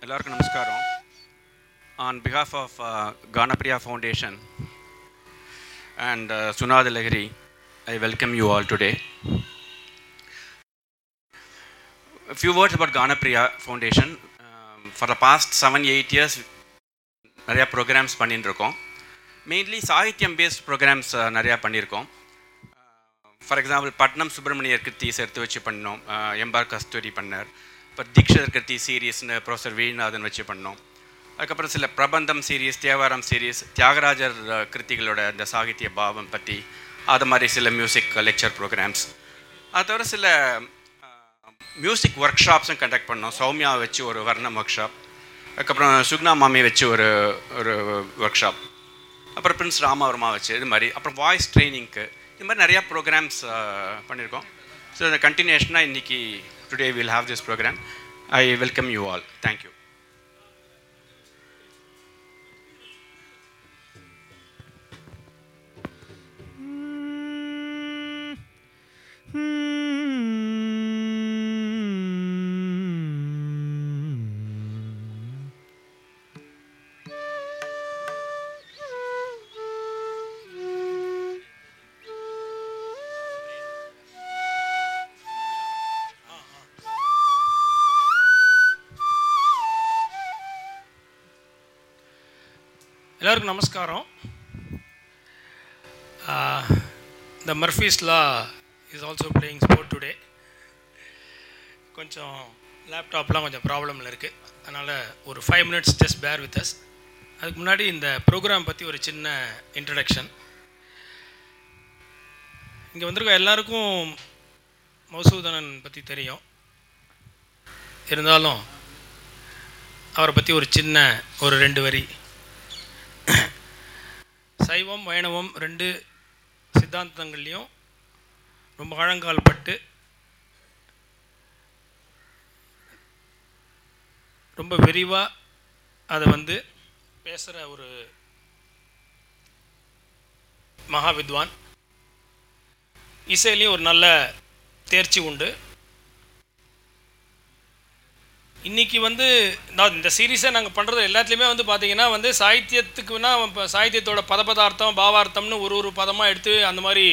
எல்லாருக்கும் நமஸ்காரம் on behalf of Ganapriya foundation and Sunada Lahari I welcome you all today few words about Ganapriya Foundation. Um, for the past seven, eight years, நிறையா programs பண்ணிட்டு இருக்கோம் mainly சாகித்யம் based programs நிறையா பண்ணியிருக்கோம் for example Patnam Subramaniar kritis எடுத்து வச்சு பண்ணோம் எம்பார் கஸ்தூரி பண்ணார் இப்போ தீக்ஷதர் கிருத்தி சீரீஸ்னு ப்ரொஃபஸர் வீணநாதன் வச்சு பண்ணோம் அதுக்கப்புறம் சில பிரபந்தம் series Thevaram series Thyagarajar ah, கிருத்திகளோட அந்த சாகித்ய பாவம் பற்றி அது மாதிரி சில மியூசிக் லெக்சர் ப்ரோக்ராம்ஸ் அது தவிர சில மியூசிக் ஒர்க் ஷாப்ஸும் கண்டக்ட் பண்ணோம் சௌமியா வச்சு ஒரு வர்ணம் ஒர்க் ஷாப் அதுக்கப்புறம் சுக்னா மாமி வச்சு ஒரு ஒரு ஒர்க் ஷாப் அப்புறம் பிரின்ஸ் ராமவர்மா வச்சு இது மாதிரி அப்புறம் வாய்ஸ் ட்ரைனிங்க்கு இது மாதிரி நிறையா ப்ரோக்ராம்ஸ் பண்ணியிருக்கோம் ஸோ இந்த கண்டினியூஷனாக இன்றைக்கி today will have this program I welcome you all thank you எல்லாருக்கும் நமஸ்காரம் the Murphy's law is also playing sport today கொஞ்சம் லேப்டாப்லாம் கொஞ்சம் ப்ராப்ளமில் இருக்குது அதனால் ஒரு five minutes just bear with us அதுக்கு முன்னாடி இந்த ப்ரோக்ராம் பற்றி ஒரு சின்ன இன்ட்ரடக்ஷன் இங்கே வந்திருக்க எல்லாருக்கும் மௌசூதனன் பற்றி தெரியும் இருந்தாலும் அவரை பற்றி ஒரு சின்ன ஒரு ரெண்டு வரி சைவம் வைணவம் ரெண்டு சித்தாந்தங்கள்லையும் ரொம்ப ஆழங்கால் பட்டு ரொம்ப விரிவாக அதை வந்து பேசுகிற ஒரு மகா வித்வான் இசையிலையும் ஒரு நல்ல தேர்ச்சி உண்டு இன்றைக்கி வந்து நான் இந்த சீரீஸை நாங்கள் பண்ணுறது எல்லாத்துலேயுமே வந்து பார்த்தீங்கன்னா வந்து சாகித்யத்துக்குன்னா இப்போ சாகித்யத்தோட பதபதார்த்தம் பாவார்த்தம்னு ஒரு ஒரு பதமாக எடுத்து அந்த மாதிரி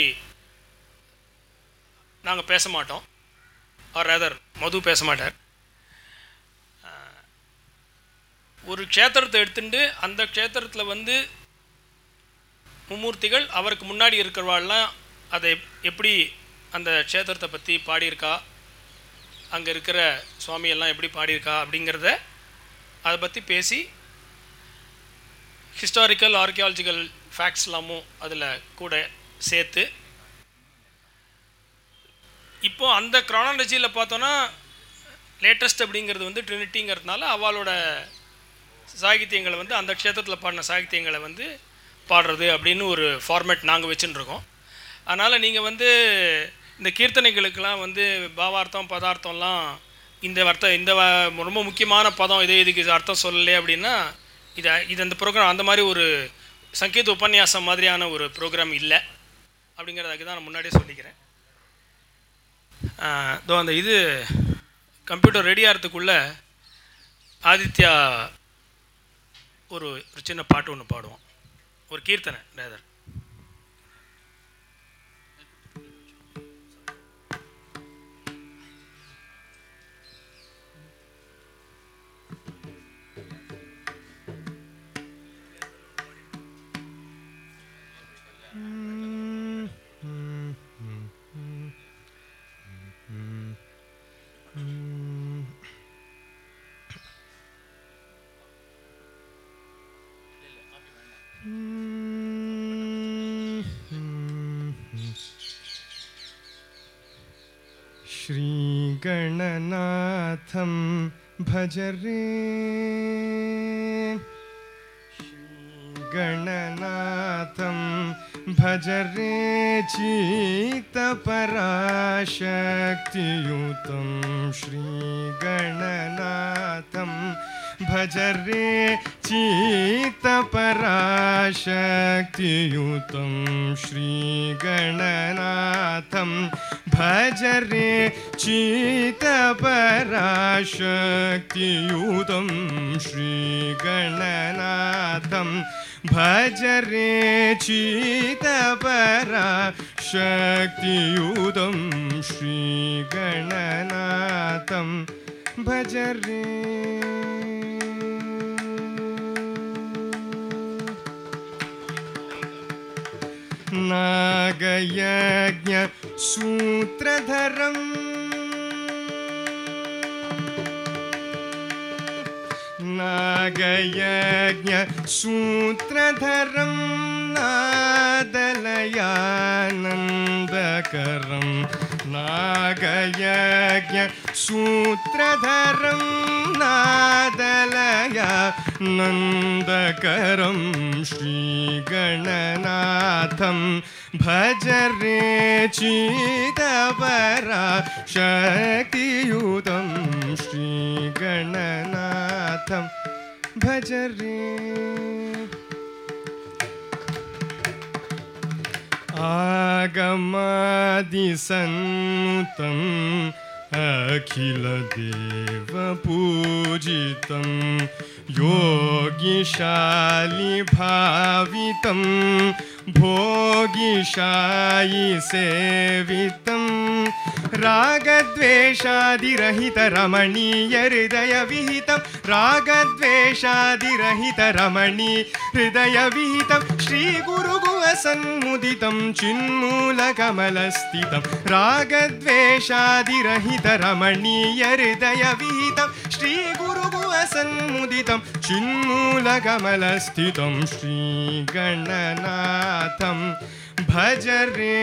நாங்கள் பேச மாட்டோம் ஆர் ரேதர் மது பேச மாட்டார் அஹ், ஒரு க்ஷேத்திரத்தை எடுத்துட்டு அந்த க்ஷேத்திரத்தில் வந்து மும்மூர்த்திகள் அவருக்கு முன்னாடி இருக்கிறவாள்லாம் அதை எப்- எப்படி அந்த க்ஷேத்திரத்தை பற்றி பாடியிருக்கா அங்கே இருக்கிற சுவாமி எல்லாம் எப்படி பாடியிருக்கா அப்படிங்கிறத அதை பற்றி பேசி ஹிஸ்டாரிக்கல் ஆர்கியாலஜிக்கல் ஃபேக்ட்ஸ் எல்லாமும் அதில் கூட சேர்த்து இப்போ அந்த க்ரானாலஜியில் பார்த்தோன்னா லேட்டஸ்ட் அப்படிங்கிறது வந்து ட்ரினிட்டிங்கிறதுனால அவளோட சாகித்யங்களை வந்து அந்த க்ஷேத்திரத்தில் பாடின சாகித்யங்களை வந்து பாடுறது அப்படின்னு ஒரு ஃபார்மேட் நாங்கள் வச்சுன்னு இருக்கோம் அதனால் நீங்கள் வந்து இந்த கீர்த்தனைகளுக்கெல்லாம் வந்து பாவார்த்தம் பதார்த்தம்லாம் இந்த வர்த்த இந்த வ- ரொம்ப முக்கியமான பதம் இது இதுக்கு இது அர்த்தம் சொல்லலை அப்படின்னா இது இது அந்த ப்ரோக்ராம் அந்த மாதிரி ஒரு சங்கீத உபன்யாசம் மாதிரியான ஒரு ப்ரோக்ராம் இல்லை அப்படிங்கிறதுக்கு தான் நான் முன்னாடியே சொல்லிக்கிறேன் ஆஹ் இதோ அந்த இது கம்ப்யூட்டர் ரெடி ஆகிறதுக்குள்ளே ஆதித்யா ஒரு ஒரு சின்ன பாட்டு ஒன்று பாடுவோம் ஒரு கீர்த்தனை ரேதர் श्रीगणनाथं भज रे श्रीगणनाथं भज रे चित्तपराशक्तियुतं श्रीगणनाथं भज रे चित्तपराशक्तियुतं श्रीगणनाथं भज रे चितपराशक्तियुतं श्रीगणनाथं भज रे चितपराशक्तियुतं श्रीगणनाथं भज रे नागयज्ञ सूत्रधरम् नागयज्ञ सूत्रधरं नादलयानन्दकरं नागयज्ञ सूत्रधरं नादलया नन्दकरं श्रीगणनाथं भज रे चिदपरा शक्तियुतं श्रीगणनाथं भज रे आगमादिसन्नुतम् अखिलदेवपूजितं योगिशालि भावितं भोगिशायि सेवितं रागद्वेषादिरहितरमणीयहृदयविहितं रागद्वेषादिरहितरमणी हृदयविहितं श्रीगुरुगुवसन्मुदितं चिन्मूलकमलस्थितं रागद्वेषादिरहितरमणीयहृदयविहितं श्रीगुरुगुवसन्मुदितं चिन्मूलकमलस्थितं श्रीगणनाथं भज रे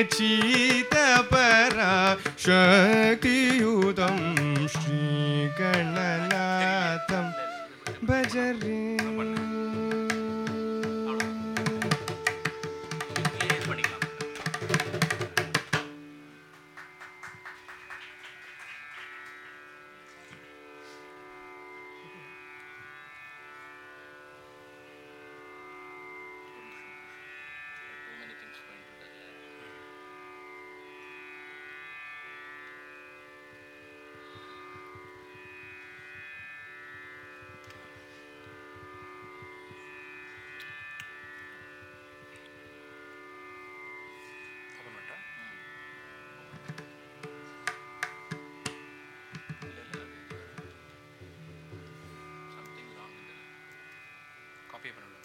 चितपरा शक्तियुतं श्रीगणनाथं भज रे காப்பி பண்ணணும்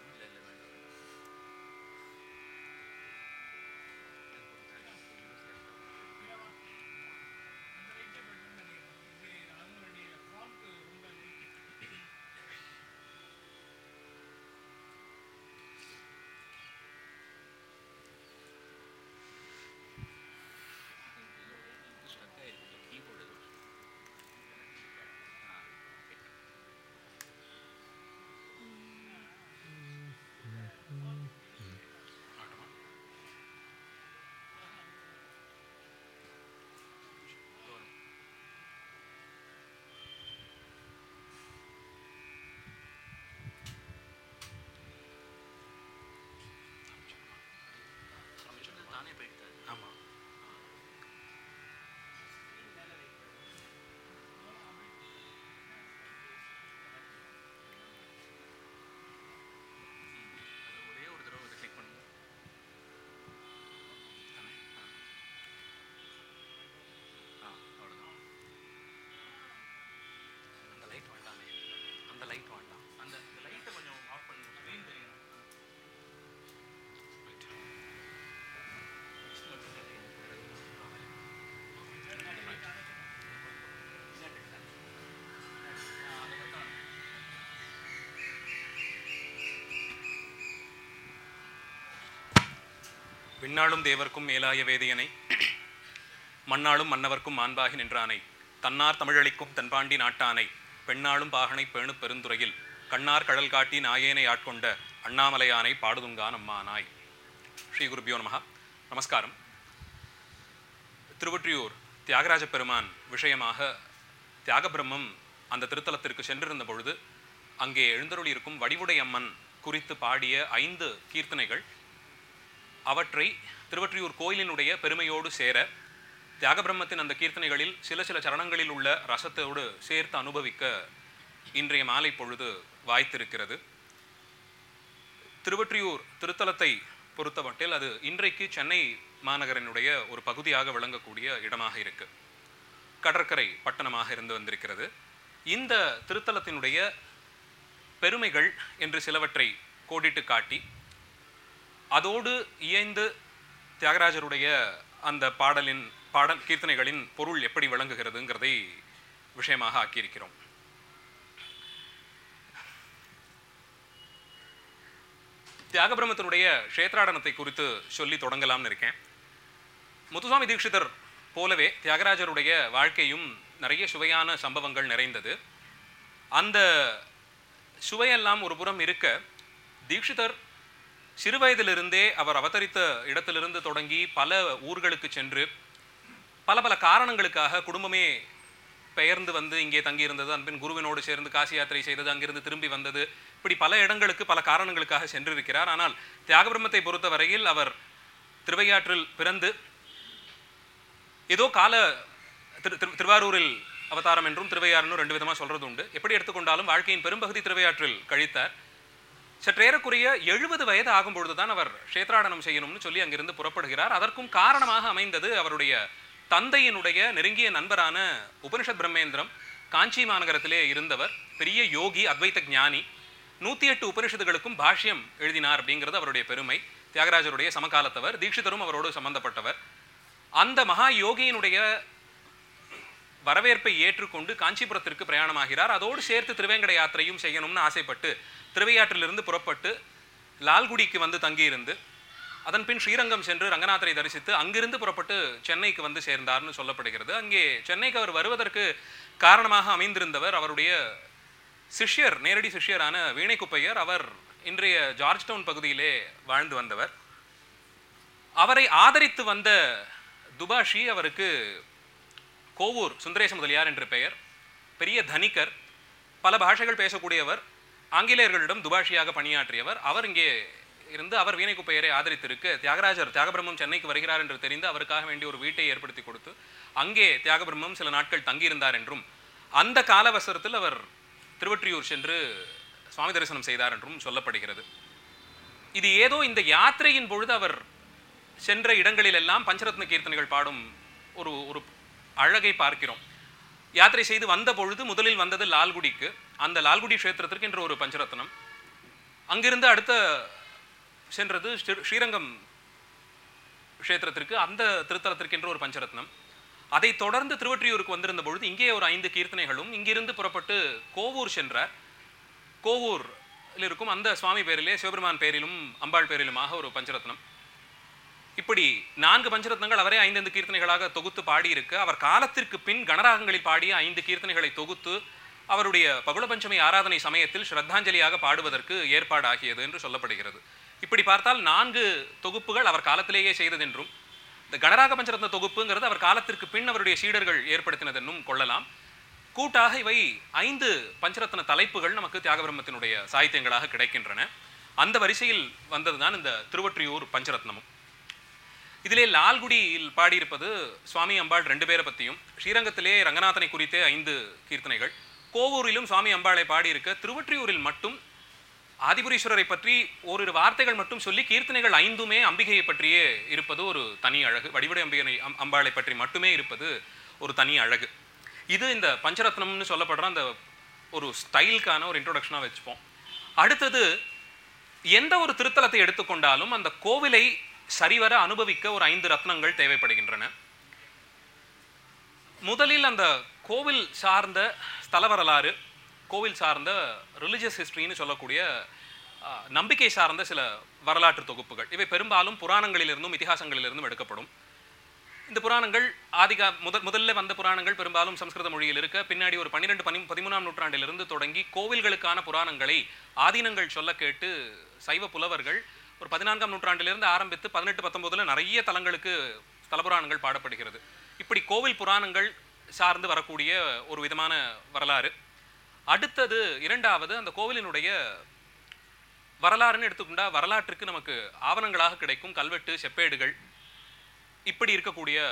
ஆமாம் ஒரே ஒரு தடவை இதை கிளிக் பண்ணுங்க தானே? ஆ. ஆ அவ்வளோதான் அந்த லைட் வேண்டாமே அந்த லைட் வேண்டாம் அந்த லைட்டை கொஞ்சம் ஆஃப் பண்ணுங்க ஸ்க்ரீன் தெரியும் விண்ணாளும் தேவர்க்கும் மேலாய வேதியனை மண்ணாளும் மன்னவர்க்கும் மாண்பாகி நின்றானை தன்னார் தமிழளிக்கும் தென்பாண்டி நாட்டானை பெண்ணாளும் பாகனை பேணு பெருந்துறையில் கண்ணார் கடல் காட்டி நாயேனை ஆட்கொண்ட அண்ணாமலையானை பாடுதுங்கான் அம்மானாய் ஸ்ரீ குருபியோ நமஹ நமஸ்காரம் திருவொற்றியூர் தியாகராஜ பெருமான் விஷயமாக தியாகபிரம்மம் அந்த திருத்தலத்திற்கு சென்றிருந்த பொழுது அங்கே எழுந்தருளி இருக்கும் வடிவுடை அம்மன் குறித்து பாடிய ஐந்து கீர்த்தனைகள் அவற்றை திருவற்றியூர் கோயிலினுடைய பெருமையோடு சேர தியாகபிரம்மத்தின் அந்த கீர்த்தனைகளில் சில சில சரணங்களில் உள்ள ரசத்தோடு சேர்த்து அனுபவிக்க இன்றைய மாலை பொழுது வாய்த்திருக்கிறது திருவொற்றியூர் திருத்தலத்தை பொறுத்தமட்டில் அது இன்றைக்கு சென்னை மாநகரினுடைய ஒரு பகுதியாக விளங்கக்கூடிய இடமாக இருக்கு கடற்கரை பட்டணமாக இருந்து வந்திருக்கிறது இந்த திருத்தலத்தினுடைய பெருமைகள் என்று சிலவற்றை கோடிட்டு காட்டி அதோடு இயைந்து தியாகராஜருடைய அந்த பாடலின் பாடல் கீர்த்தனைகளின் பொருள் எப்படி விளங்குகிறதுங்கிறதை விஷயமாக ஆக்கியிருக்கிறோம் தியாகபிரமத்தினுடைய க்ஷேத்ராடனத்தை குறித்து சொல்லி தொடங்கலாம்னு இருக்கேன் முத்துசாமி தீட்சிதர் போலவே தியாகராஜருடைய வாழ்க்கையும் நிறைய சுவையான சம்பவங்கள் நிறைந்தது அந்த சுவையெல்லாம் ஒரு புறம் இருக்க தீட்சிதர் சிறுவயதிலிருந்தே அவர் அவதரித்த இடத்திலிருந்து தொடங்கி பல ஊர்களுக்கு சென்று பல பல காரணங்களுக்காக குடும்பமே பெயர்ந்து வந்து இங்கே தங்கியிருந்தது அன்பின் குருவினோடு சேர்ந்து காசி யாத்திரை செய்தது அங்கிருந்து திரும்பி வந்தது இப்படி பல இடங்களுக்கு பல காரணங்களுக்காக சென்றிருக்கிறார் ஆனால் தியாகபிரம்மத்தை பொறுத்தவரையில் அவர் திருவையாற்றில் பிறந்து ஏதோ கால திரு திரு- திருவாரூரில் அவதாரம் என்றும் திருவையாறுன்னு ரெண்டு விதமா சொல்றது உண்டு எப்படி எடுத்துக்கொண்டாலும் வாழ்க்கையின் பெரும்பகுதி திருவையாற்றில் கழித்தார் சற்றேறக்குறைய எழுபது வயது ஆகும் பொழுதுதான் அவர் க்ஷேத்ராடனம் செய்யணும்னு சொல்லி அங்கிருந்து புறப்படுகிறார் அதற்கும் காரணமாக அமைந்தது அவருடைய தந்தையினுடைய நெருங்கிய நண்பரான உபனிஷத் பிரம்மேந்திரம் காஞ்சி மாநகரத்திலே இருந்தவர் பெரிய யோகி அத்வைத ஞானி நூத்தி எட்டு உபனிஷத்துகளுக்கும் பாஷ்யம் எழுதினார் அப்படிங்கிறது அவருடைய பெருமை தியாகராஜருடைய சமகாலத்தவர் தீட்சிதரும் அவரோடு சம்பந்தப்பட்டவர் அந்த மகா யோகியினுடைய வரவேற்பை ஏற்றுக்கொண்டு காஞ்சிபுரத்திற்கு பிரயாணமாகிறார் அதோடு சேர்த்து திருவேங்கட யாத்திரையும் செய்யணும்னு ஆசைப்பட்டு திருவையாற்றிலிருந்து புறப்பட்டு லால்குடிக்கு வந்து தங்கியிருந்து அதன் பின் ஸ்ரீரங்கம் சென்று ரங்கநாதரை தரிசித்து அங்கிருந்து புறப்பட்டு சென்னைக்கு வந்து சேர்ந்தார்னு சொல்லப்படுகிறது அங்கே சென்னைக்கு அவர் வருவதற்கு காரணமாக அமைந்திருந்தவர் அவருடைய சிஷ்யர் நேரடி சிஷ்யரான வீணைக்குப்பையர் அவர் இன்றைய ஜார்ஜ் டவுன் பகுதியிலே வாழ்ந்து வந்தவர் அவரை ஆதரித்து வந்த துபாஷி அவருக்கு கோவூர் சுந்தரேச முதலியார் என்று பெயர் பெரிய தனிகர் பல பாஷைகள் பேசக்கூடியவர் ஆங்கிலேயர்களிடம் துபாஷியாக பணியாற்றியவர் அவர் இங்கே இருந்து அவர் வீணைக்குப்பையரை ஆதரித்திருக்க தியாகராஜர் தியாகபிரம்மம் சென்னைக்கு வருகிறார் என்று தெரிந்து அவருக்காக வேண்டிய ஒரு வீட்டை ஏற்படுத்தி கொடுத்து அங்கே தியாகபிரம்மம் சில நாட்கள் தங்கியிருந்தார் என்றும் அந்த காலவசரத்தில் அவர் திருவொற்றியூர் சென்று சுவாமி தரிசனம் செய்தார் என்றும் சொல்லப்படுகிறது இது ஏதோ இந்த யாத்திரையின் பொழுது அவர் சென்ற இடங்களிலெல்லாம் பஞ்சரத்ன கீர்த்தனைகள் பாடும் ஒரு ஒரு அழகை பார்க்கிறோம் யாத்திரை செய்து வந்த பொழுது முதலில் வந்தது லால்குடிக்கு அந்த லால்குடி க்ஷேத்திரத்திற்கு என்று ஒரு பஞ்சரத்னம் அங்கிருந்து அடுத்த சென்றது ஸ்ரீ- ஸ்ரீரங்கம் க்ஷேத்திரத்திற்கு அந்த திருத்தலத்திற்கு என்று ஒரு பஞ்சரத்னம் அதைத் தொடர்ந்து திருவொற்றியூருக்கு வந்திருந்த பொழுது இங்கே ஒரு ஐந்து கீர்த்தனைகளும் இங்கிருந்து புறப்பட்டு கோவூர் சென்றார் கோவூரில் இருக்கும் அந்த சுவாமி பேரிலே சிவபெருமான் பேரிலும் அம்பாள் பேரிலுமாக ஒரு பஞ்சரத்னம் இப்படி நான்கு பஞ்சரத்னங்கள் அவரே ஐந்து கீர்த்தனைகளாக தொகுத்து பாடியிருக்க அவர் காலத்திற்கு பின் கணராகங்களில் பாடிய ஐந்து கீர்த்தனைகளை தொகுத்து அவருடைய பகுள பஞ்சமி ஆராதனை சமயத்தில் ஸ்ரத்தாஞ்சலியாக பாடுவதற்கு ஏற்பாடாகியது என்று சொல்லப்படுகிறது இப்படி பார்த்தால் நான்கு தொகுப்புகள் அவர் காலத்திலேயே செய்ததென்றும் இந்த கணராக பஞ்சரத்ன தொகுப்புங்கிறது அவர் காலத்திற்கு பின் அவருடைய சீடர்கள் ஏற்படுத்தினதென்னும் கொள்ளலாம் கூட்டாக இவை ஐந்து பஞ்சரத்ன தலைப்புகள் நமக்கு தியாகபிரம்மத்தினுடைய சாகித்யங்களாக கிடைக்கின்றன அந்த வரிசையில் வந்ததுதான் இந்த திருவொற்றியூர் பஞ்சரத்னமும் இதிலே லால்குடியில் பாடியிருப்பது சுவாமி அம்பாள் ரெண்டு பேரை பற்றியும் ஸ்ரீரங்கத்திலே ரங்கநாதனை குறித்தே ஐந்து கீர்த்தனைகள் கோவூரிலும் சுவாமி அம்பாளை பாடியிருக்க திருவொற்றியூரில் மட்டும் ஆதிபுரீஸ்வரரை பற்றி ஓரிரு வார்த்தைகள் மட்டும் சொல்லி கீர்த்தனைகள் ஐந்துமே அம்பிகையை பற்றியே இருப்பது ஒரு தனி அழகு வடிவடை அம்பிகை அம்- அம்பாளை பற்றி மட்டுமே இருப்பது ஒரு தனி அழகு இது இந்த பஞ்சரத்னம்னு சொல்லப்படுற அந்த ஒரு ஸ்டைலுக்கான ஒரு இன்ட்ரோடக்ஷனாக வச்சுப்போம் அடுத்தது எந்த ஒரு திருத்தலத்தை எடுத்துக்கொண்டாலும் அந்த கோவிலை சரிவர அனுபவிக்க ஒரு ஐந்து ரத்னங்கள் தேவைப்படுகின்றன முதலில் அந்த கோவில் சார்ந்த ஸ்தல வரலாறு கோவில் சார்ந்த ரிலிஜியஸ் ஹிஸ்டரின்னு சொல்லக்கூடிய ஆ, நம்பிக்கை சார்ந்த சில வரலாற்று தொகுப்புகள் இவை பெரும்பாலும் புராணங்களிலிருந்தும் இதிகாசங்களிலிருந்தும் எடுக்கப்படும் இந்த புராணங்கள் ஆதிகா முதல் முதல்ல வந்த புராணங்கள் பெரும்பாலும் சம்ஸ்கிருத மொழியில் இருக்க பின்னாடி ஒரு பன்னிரெண்டு பனி பதிமூணாம் நூற்றாண்டிலிருந்து தொடங்கி கோவில்களுக்கான புராணங்களை ஆதீனங்கள் சொல்ல கேட்டு சைவ புலவர்கள் ஒரு பதினான்காம் நூற்றாண்டிலிருந்து ஆரம்பித்து பதினெட்டு பத்தொன்பதுல நிறைய தலங்களுக்கு ஸ்தல புராணங்கள் பாடப்படுகிறது இப்படி கோவில் புராணங்கள் சார்ந்து வரக்கூடிய ஒரு விதமான வரலாறு அடுத்தது இரண்டாவது அந்த கோவிலினுடைய வரலாறுன்னு எடுத்துக்கொண்டா வரலாற்றுக்கு நமக்கு ஆவணங்களாக கிடைக்கும் கல்வெட்டு செப்பேடுகள் இப்படி இருக்கக்கூடிய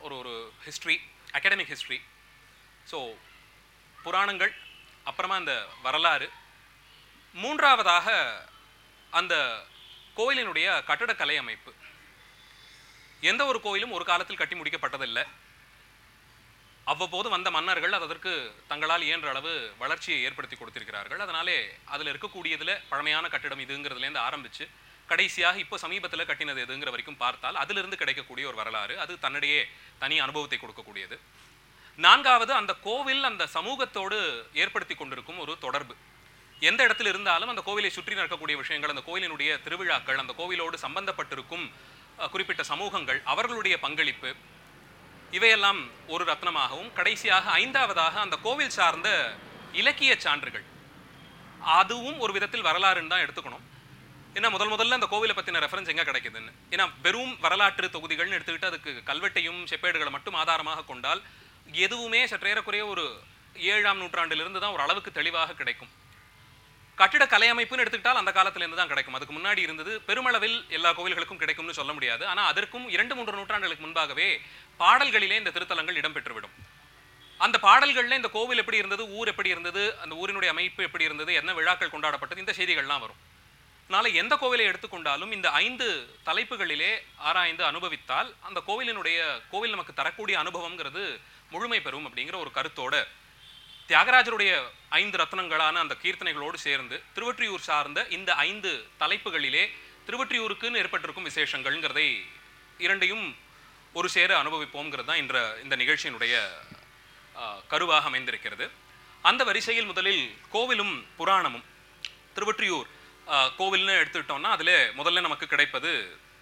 ஒரு ஒரு ஹிஸ்ட்ரி அகாடமிக் ஹிஸ்ட்ரி ஸோ புராணங்கள் அப்புறமா இந்த வரலாறு மூன்றாவதாக அந்த கோயிலினுடைய கட்டடக்கலை அமைப்பு எந்த ஒரு கோயிலும் ஒரு காலத்தில் கட்டி முடிக்கப்பட்டதில்லை அவ்வப்போது வந்த மன்னர்கள் அதற்கு தங்களால் இயன்ற அளவு வளர்ச்சியை ஏற்படுத்தி கொடுத்திருக்கிறார்கள் அதனாலே அதில் இருக்கக்கூடியதில் பழமையான கட்டிடம் இதுங்கிறதுலேருந்து ஆரம்பித்து கடைசியாக இப்போ சமீபத்தில் கட்டினது எதுங்கிற வரைக்கும் பார்த்தால் அதிலிருந்து கிடைக்கக்கூடிய ஒரு வரலாறு அது தன்னிடையே தனி அனுபவத்தை கொடுக்கக்கூடியது நான்காவது அந்த கோவில் அந்த சமூகத்தோடு ஏற்படுத்தி கொண்டிருக்கும் ஒரு தொடர்பு எந்த இடத்துல இருந்தாலும் அந்த கோவிலை சுற்றி நடக்கக்கூடிய விஷயங்கள் அந்த கோவிலினுடைய திருவிழாக்கள் அந்த கோவிலோடு சம்பந்தப்பட்டிருக்கும் அஹ், குறிப்பிட்ட சமூகங்கள் அவர்களுடைய பங்களிப்பு இவையெல்லாம் ஒரு ரத்னமாகவும் கடைசியாக ஐந்தாவதாக அந்த கோவில் சார்ந்த இலக்கிய சான்றுகள் அதுவும் ஒரு விதத்தில் வரலாறுன்னு தான் எடுத்துக்கணும் ஏன்னா முதல் முதல்ல அந்த கோவிலை பற்றின ரெஃபரன்ஸ் எங்கே கிடைக்குதுன்னு ஏன்னா வெறும் வரலாற்று தொகுதிகள்னு எடுத்துக்கிட்டு அதுக்கு கல்வெட்டையும் செப்பேடுகளை மட்டும் ஆதாரமாக கொண்டால் எதுவுமே சற்றேறக்குறைய ஒரு ஏழாம் நூற்றாண்டிலிருந்து தான் ஒரு அளவுக்கு தெளிவாக கிடைக்கும் கட்டிட கலை அமைப்புன்னு எடுத்துக்கிட்டால் அந்த காலத்திலேருந்து தான் கிடைக்கும் அதுக்கு முன்னாடி இருந்தது பெருமளவில் எல்லா கோவில்களுக்கும் கிடைக்கும்னு சொல்ல முடியாது ஆனால் அதற்கும் இரண்டு மூன்று நூற்றாண்டுகளுக்கு முன்பாகவே பாடல்களிலே இந்த திருத்தலங்கள் இடம்பெற்றுவிடும் அந்த பாடல்கள்ல இந்த கோவில் எப்படி இருந்தது ஊர் எப்படி இருந்தது அந்த ஊரினுடைய அமைப்பு எப்படி இருந்தது என்ன விழாக்கள் கொண்டாடப்பட்டது இந்த செய்திகள்லாம் வரும் அதனால எந்த கோவிலை எடுத்துக்கொண்டாலும் இந்த ஐந்து தலைப்புகளிலே ஆராய்ந்து அனுபவித்தால் அந்த கோவிலினுடைய கோவில் நமக்கு தரக்கூடிய அனுபவம்ங்கிறது முழுமை பெறும் அப்படிங்கிற ஒரு கருத்தோட தியாகராஜருடைய ஐந்து ரத்னங்களான அந்த கீர்த்தனைகளோடு சேர்ந்து திருவொற்றியூர் சார்ந்த இந்த ஐந்து தலைப்புகளிலே திருவொற்றியூருக்குன்னு ஏற்பட்டிருக்கும் விசேஷங்கள்ங்கிறதை இரண்டையும் ஒரு சேர அனுபவிப்போம்ங்கிறது தான் இன்ற இந்த நிகழ்ச்சியினுடைய ஆ, கருவாக அமைந்திருக்கிறது அந்த வரிசையில் முதலில் கோவிலும் புராணமும் திருவொற்றியூர் ஆ, கோவில்னு எடுத்துக்கிட்டோம்னா அதில் முதல்ல நமக்கு கிடைப்பது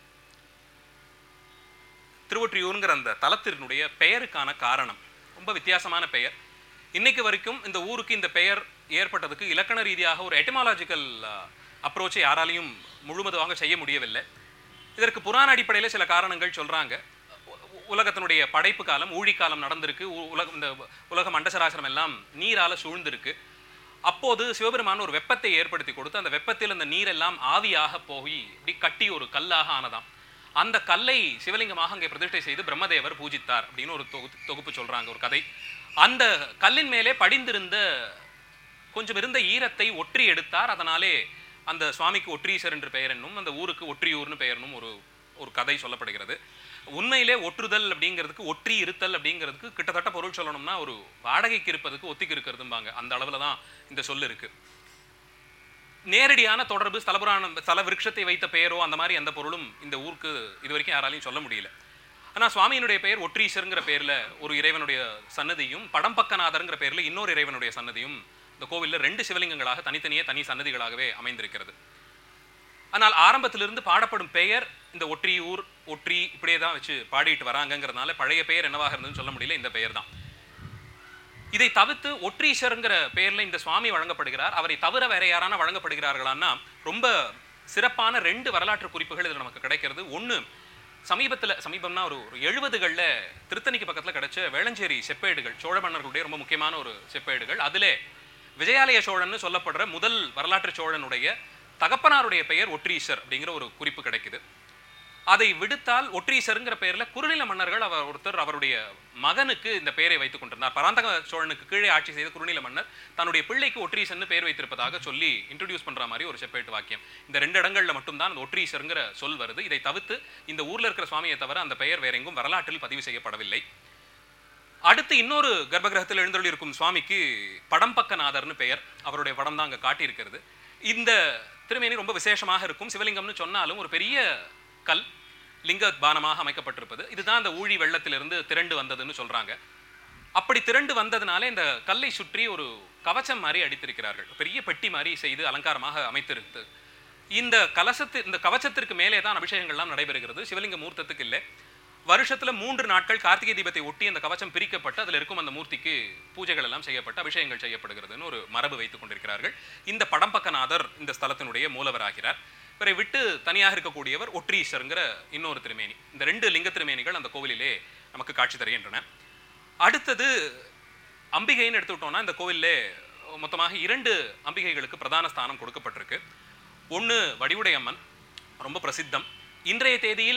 திருவொற்றியூருங்கிற அந்த தலத்தினுடைய பெயருக்கான காரணம் ரொம்ப வித்தியாசமான பெயர் இன்னைக்கு வரைக்கும் இந்த ஊருக்கு இந்த பெயர் ஏற்பட்டதுக்கு இலக்கண ரீதியாக ஒரு எட்டமாலாஜிக்கல் அப்ரோச்சை யாராலையும் முழுவதுமாக செய்ய முடியவில்லை இதற்கு புராண அடிப்படையில் சில காரணங்கள் சொல்றாங்க உ- உலகத்தினுடைய படைப்பு காலம் ஊழிக்காலம் நடந்திருக்கு உ- உலகம் இந்த உலகம் அண்டசராசனம் எல்லாம் நீரால சூழ்ந்திருக்கு அப்போது சிவபெருமான் ஒரு வெப்பத்தை ஏற்படுத்தி கொடுத்து அந்த வெப்பத்தில் அந்த நீரெல்லாம் ஆவியாக போய் இப்படி கட்டி ஒரு கல்லாக ஆனதாம் அந்த கல்லை சிவலிங்கமாக அங்கே பிரதிஷ்டை செய்து பிரம்மதேவர் பூஜித்தார் அப்படின்னு ஒரு தொகு தொகுப்பு சொல்றாங்க ஒரு கதை அந்த கல்லின் மேலே படிந்திருந்த கொஞ்சம் இருந்த ஈரத்தை ஒற்றி எடுத்தார் அதனாலே அந்த சுவாமிக்கு ஒற்றீசர் என்று பெயர் என்னும் அந்த ஊருக்கு ஒற்றியூர்னு பெயர்னும் ஒரு ஒரு கதை சொல்லப்படுகிறது உண்மையிலே ஒற்றுதல் அப்படிங்கிறதுக்கு ஒற்றி இருத்தல் அப்படிங்கிறதுக்கு கிட்டத்தட்ட பொருள் சொல்லணும்னா ஒரு வாடகைக்கு இருப்பதுக்கு ஒத்திக்கு இருக்கிறதும்பாங்க அந்த அளவில் தான் இந்த சொல் இருக்கு நேரடியான தொடர்பு ஸ்தலபுராணம் ஸ்தல விருட்சத்தை வைத்த பெயரோ அந்த மாதிரி எந்த பொருளும் இந்த ஊருக்கு இது வரைக்கும் யாராலையும் சொல்ல முடியல ஆனால் சுவாமியினுடைய பெயர் ஒற்றீசருங்கிற பேர்ல ஒரு இறைவனுடைய சன்னதியும் படம்பக்கநாதருங்கிற பேர்ல இன்னொரு இறைவனுடைய சன்னதியும் இந்த கோவில்ல ரெண்டு சிவலிங்கங்களாக தனித்தனியே தனி சன்னதிகளாகவே அமைந்திருக்கிறது ஆனால் ஆரம்பத்திலிருந்து பாடப்படும் பெயர் இந்த ஒற்றி ஊர் ஒற்றி இப்படியே தான் வச்சு பாடிட்டு வராங்கங்கிறதுனால பழைய பெயர் என்னவாக இருந்ததுன்னு சொல்ல முடியல இந்த பெயர் தான் இதை தவிர்த்து ஒற்றீஸ்வரங்கிற பெயர்ல இந்த சுவாமி வழங்கப்படுகிறார் அவரை தவிர வேற யாரான வழங்கப்படுகிறார்களான்னா ரொம்ப சிறப்பான ரெண்டு வரலாற்று குறிப்புகள் இதில் நமக்கு கிடைக்கிறது ஒன்று சமீபத்துல சமீபம்னா ஒரு ஒரு எழுபதுகளில் திருத்தணிக்கு பக்கத்துல கிடைச்ச வேளஞ்சேரி செப்பேடுகள் சோழ மன்னர்களுடைய ரொம்ப முக்கியமான ஒரு செப்பேடுகள் அதிலே விஜயாலய சோழன்னு சொல்லப்படுற முதல் வரலாற்று சோழனுடைய தகப்பனாருடைய பெயர் ஒற்றீசர் அப்படிங்கிற ஒரு குறிப்பு கிடைக்குது அதை விடுத்தால் ஒற்றீசருங்கிற பெயர்ல குறுநில மன்னர்கள் அவர் ஒருத்தர் அவருடைய மகனுக்கு இந்த பெயரை வைத்துக் கொண்டிருந்தார் பராந்தக சோழனுக்கு கீழே ஆட்சி செய்த குறுநில மன்னர் தன்னுடைய பிள்ளைக்கு ஒற்றீசர்னு பெயர் வைத்திருப்பதாக சொல்லி இன்ட்ரடியூஸ் பண்ற மாதிரி ஒரு செப்பேட்டு வாக்கியம் இந்த ரெண்டு இடங்கள்ல மட்டும்தான் அந்த ஒற்றீசருங்கிற சொல் வருது இதை தவிர்த்து இந்த ஊர்ல இருக்கிற சுவாமியை தவிர அந்த பெயர் வேற எங்கும் வரலாற்றில் பதிவு செய்யப்படவில்லை அடுத்து இன்னொரு கர்ப்பகிரகத்தில் எழுந்தருளி இருக்கும் சுவாமிக்கு படம்பக்கநாதர்னு பெயர் அவருடைய படம் தான் அங்கே காட்டியிருக்கிறது இந்த திருமேனி ரொம்ப விசேஷமாக இருக்கும் சிவலிங்கம்னு சொன்னாலும் ஒரு பெரிய கல் லிங்க பானமாக அமைக்கப்பட்டிருப்பது இதுதான் அந்த ஊழி வெள்ளத்திலிருந்து திரண்டு வந்ததுன்னு சொல்றாங்க அப்படி திரண்டு வந்ததுனால இந்த கல்லை சுற்றி ஒரு கவச்சம் மாதிரி அடித்திருக்கிறார்கள் பெரிய பெட்டி மாதிரி செய்து அலங்காரமாக அமைத்திருக்கு இந்த கலசத்து இந்த கவச்சத்திற்கு மேலே தான் அபிஷேகங்கள்லாம் நடைபெறுகிறது சிவலிங்க மூர்த்தத்துக்கு இல்லை வருஷத்துல மூன்று நாட்கள் கார்த்திகை தீபத்தை ஒட்டி அந்த கவச்சம் பிரிக்கப்பட்டு அதில் இருக்கும் அந்த மூர்த்திக்கு பூஜைகள் எல்லாம் செய்யப்பட்டு அபிஷேகங்கள் செய்யப்படுகிறதுன்னு ஒரு மரபு வைத்துக் கொண்டிருக்கிறார்கள் இந்த படம்பக்கநாதர் இந்த ஸ்தலத்தினுடைய மூலவராகிறார் இவரை விட்டு தனியாக இருக்கக்கூடியவர் ஒற்றீஸ்வருங்கிற இன்னொரு திருமேனி இந்த ரெண்டு லிங்க திருமேனிகள் அந்த கோவிலிலே நமக்கு காட்சி தருகின்றன அடுத்தது அம்பிகைன்னு எடுத்துக்கிட்டோம்னா இந்த கோவில்லே மொத்தமாக இரண்டு அம்பிகைகளுக்கு பிரதான ஸ்தானம் கொடுக்கப்பட்டிருக்கு ஒன்று வடிவுடை அம்மன் ரொம்ப பிரசித்தம் இன்றைய தேதியில்